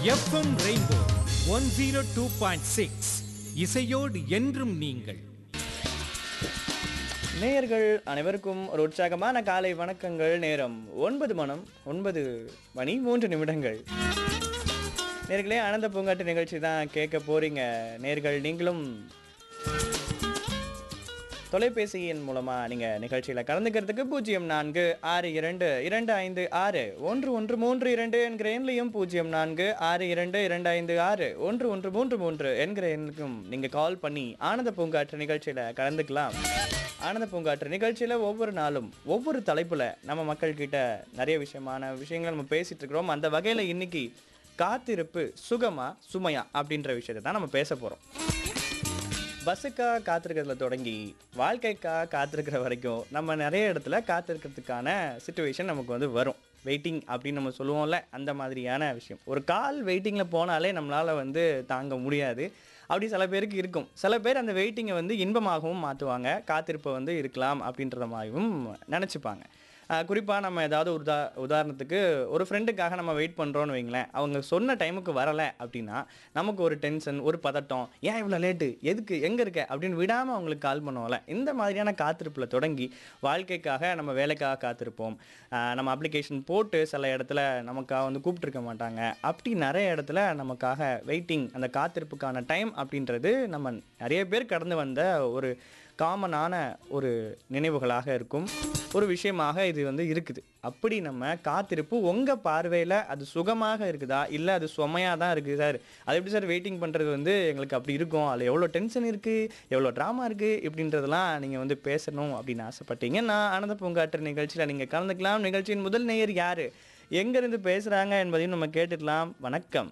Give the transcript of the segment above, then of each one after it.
FM rainbow one zero two point six இசையோடு என்றும் நீங்கள் நேயர்கள் அனைவருக்கும் ஒரு உற்சாகமான காலை வணக்கங்கள் நேரம் ஒன்பது மணம் ஒன்பது மணி மூன்று நிமிடங்கள் நேர்களே ஆனந்த பூங்காட்டு நிகழ்ச்சி தான் கேட்க போறீங்க நேர்கள் நீங்களும் தொலைபேசியின் மூலமா நீங்க நிகழ்ச்சியில கலந்துக்கிறதுக்கு பூஜ்ஜியம் நான்கு ஆறு இரண்டு இரண்டு ஐந்து ஆறு ஒன்று ஒன்று மூன்று இரண்டு என்கிற எண்லையும் பூஜ்ஜியம் நான்கு ஆறு இரண்டு இரண்டு ஐந்து ஆறு ஒன்று ஒன்று மூன்று மூன்று என்கிற எண்ணுக்கும் நீங்க கால் பண்ணி ஆனந்த பூங்காற்று நிகழ்ச்சியில கலந்துக்கலாம் ஆனந்த பூங்காற்று நிகழ்ச்சியில ஒவ்வொரு நாளும் ஒவ்வொரு தலைப்புல நம்ம மக்கள் கிட்ட நிறைய விஷயமான விஷயங்கள் நம்ம பேசிட்டு இருக்கிறோம் அந்த வகையில இன்னைக்கு காத்திருப்பு சுகமா சுமையா அப்படின்ற விஷயத்தை தான் நம்ம பேச போறோம் பஸ்ஸுக்காக காத்திருக்கிறதுல தொடங்கி வாழ்க்கைக்காக காத்திருக்கிற வரைக்கும் நம்ம நிறைய இடத்துல காத்திருக்கிறதுக்கான சுச்சுவேஷன் நமக்கு வந்து வரும் வெயிட்டிங் அப்படின்னு நம்ம சொல்லுவோம்ல அந்த மாதிரியான விஷயம் ஒரு கால் வெயிட்டிங்கில் போனாலே நம்மளால் வந்து தாங்க முடியாது அப்படி சில பேருக்கு இருக்கும் சில பேர் அந்த வெயிட்டிங்கை வந்து இன்பமாகவும் மாற்றுவாங்க காத்திருப்பை வந்து இருக்கலாம் அப்படின்றத மாதிரியும் நினச்சிப்பாங்க குறிப்பாக நம்ம ஏதாவது ஒரு உதா உதாரணத்துக்கு ஒரு ஃப்ரெண்டுக்காக நம்ம வெயிட் பண்ணுறோன்னு வைங்களேன் அவங்க சொன்ன டைமுக்கு வரலை அப்படின்னா நமக்கு ஒரு டென்ஷன் ஒரு பதட்டம் ஏன் இவ்வளோ லேட்டு எதுக்கு எங்கே இருக்க அப்படின்னு விடாமல் அவங்களுக்கு கால் பண்ணுவோம்ல இந்த மாதிரியான காத்திருப்பில் தொடங்கி வாழ்க்கைக்காக நம்ம வேலைக்காக காத்திருப்போம் ஆஹ் நம்ம அப்ளிகேஷன் போட்டு சில இடத்துல நமக்காக வந்து கூப்பிட்டுருக்க மாட்டாங்க அப்படி நிறைய இடத்துல நமக்காக வெயிட்டிங் அந்த காத்திருப்புக்கான டைம் அப்படின்றது நம்ம நிறைய பேர் கடந்து வந்த ஒரு காமனான ஒரு நினைவுகளாக இருக்கும் ஒரு விஷயமாக இது வந்து இருக்குது அப்படி நம்ம காத்திருப்பு உங்கள் பார்வையில் அது சுகமாக இருக்குதா இல்லை அது சுமையாக தான் இருக்குது சார் அது எப்படி சார் வெயிட்டிங் பண்ணுறது வந்து எங்களுக்கு அப்படி இருக்கும் அதில் எவ்வளோ டென்ஷன் இருக்குது எவ்வளோ ட்ராமா இருக்குது இப்படின்றதெல்லாம் நீங்கள் வந்து பேசணும் அப்படின்னு ஆசைப்பட்டீங்கன்னா ஆனந்த பூங்காற்று நிகழ்ச்சியில் நீங்கள் கலந்துக்கலாம் நிகழ்ச்சியின் முதல் நேயர் யார் எங்கேருந்து பேசுகிறாங்க என்பதையும் நம்ம கேட்டுக்கலாம் வணக்கம்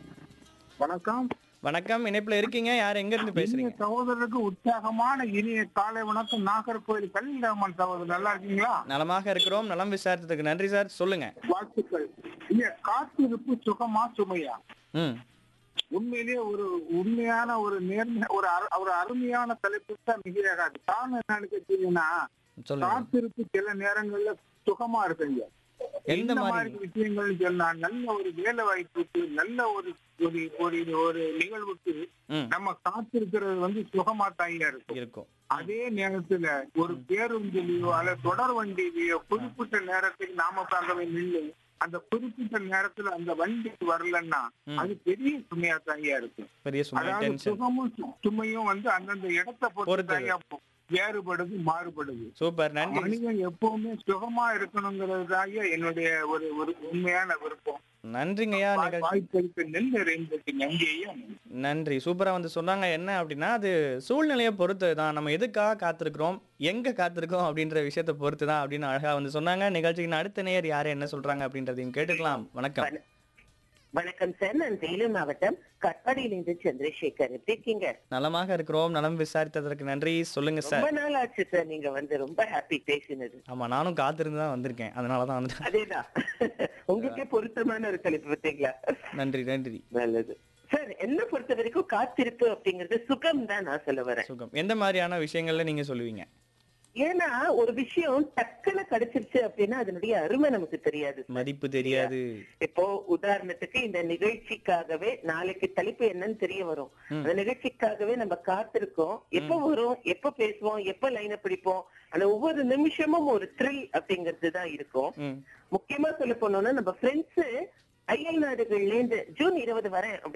வணக்கம் வணக்கம் இணைப்பில் இருக்கீங்க யார் எங்கேருந்து பேசுகிறீங்க இனிய சகோதரருக்கு உற்சாகமான இனிய காலை வணக்கம் நாகர்கோவில் கலிராமன் சகோதரர் நல்லா இருக்கீங்களா நலமாக இருக்கிறோம் நலம் விசாரித்ததுக்கு நன்றி சார் சொல்லுங்க வாழ்த்துக்கள் இல்ல காத்திருப்பு சுகமா சுமையா ம் உண்மையிலேயே ஒரு உண்மையான ஒரு நேர்மை ஒரு அரு- ஒரு அருமையான தலைப்பு தான் மிகையாகாது காரணம் என்னன்னு கேட்டீங்கன்னா சொல்லுங்க காத்திருப்பு சில நேரங்கள்ல சுகமா இருக்குங்க எந்த இந்த மாதிரி மாதிரி விஷயங்கள் சொன்னா நல்ல ஒரு வேலை வாய்ப்புக்கு நல்ல ஒரு ஒரு ஒரு ஒரு நிகழ்வுக்கு ம் நம்ம காத்திருக்கிறது வந்து சுகமா தாயா இருக்கும் இருக்கும் அதே நேரத்துல ஒரு பேருந்துலயோ அல்லது தொடர் வண்டியிலயோ குறிப்பிட்ட நேரத்துக்கு நாம பார்க்கவே நின்று அந்த குறிப்பிட்ட நேரத்துல அந்த வண்டி வரலன்னா ம். அது பெரிய சுமையா தாயா இருக்கும் பெரிய சுமை அதாவது டென்ஷன் சுகமும் சு- சுமையும் வந்து அந்தந்த இடத்தை பொறுத்து பொறுத்தது. தாயா போ- வேறுபடுது மாறுபடுது சூப்பர் நன்றி மனிதன் எப்பவுமே சுகமா இருக்கணுங்கிறதாய என்னுடைய ஒரு ஒரு உண்மையான விருப்பம் நன்றிங்கய்யா நிகழ்ச்சி வாய்ப்பளித்த நெல் நிறைந்ததுக்கு நன்றியையும் நன்றி சூப்பரா வந்து சொன்னாங்க என்ன அப்படின்னா அது சூழ்நிலையை பொறுத்து தான் நம்ம எதுக்காக காத்திருக்கிறோம் எங்க காத்திருக்கோம் அப்படின்ற விஷயத்தை பொறுத்து தான் அப்படின்னு அழகா வந்து சொன்னாங்க நிகழ்ச்சியின் அடுத்த நேயர் யாரு என்ன சொல்றாங்க அப்படின்றதையும் கேட்டுக்கலாம் வணக்கம் வண- வணக்கம் சார் நான் வேலூர் மாவட்டம் கட்பாடியிலிருந்து சந்திரசேகர் எப்படி இருக்கீங்க நலமாக இருக்கிறோம் நலம் விசாரித்ததற்கு நன்றி சொல்லுங்க சார் ரொம்ப நாள் ஆச்சு சார் நீங்க வந்து ரொம்ப ஹாப்பி பேசினது ஆமா நானும் காத்திருந்து தான் வந்திருக்கேன் அதனால தான் வந்து அதேதான் உங்களுக்கே பொருத்தமான ஒரு தலைப்பு பார்த்தீங்களா நன்றி நன்றி நல்லது சார் என்ன பொறுத்த வரைக்கும் காத்திருப்பு அப்படிங்கறது சுகம் தான் நான் சொல்ல வரேன் சுகம் எந்த மாதிரியான விஷயங்கள்ல நீங்க சொல்லுவீங்க ஏன்னா ஒரு விஷயம் டக்குன்னு கிடைச்சிருச்சு அப்படின்னா அதனுடைய அருமை நமக்கு தெரியாது sir. மதிப்பு தெரியாது இப்போ உதாரணத்துக்கு இந்த நிகழ்ச்சிக்காகவே நாளைக்கு தலைப்பு என்னன்னு தெரிய வரும் அந்த நிகழ்ச்சிக்காகவே நம்ம காத்திருக்கோம் எப்ப வரும் எப்ப பேசுவோம் எப்ப லைனை பிடிப்போம் அந்த ஒவ்வொரு நிமிஷமும் ஒரு த்ரில் அப்படிங்கிறது தான் இருக்கும் ம் முக்கியமா சொல்ல போனோம்னா நம்ம ஃப்ரெண்ட்ஸ் அயல் நாடுகள்ல இருந்து ஜூன் இருபது வரேன்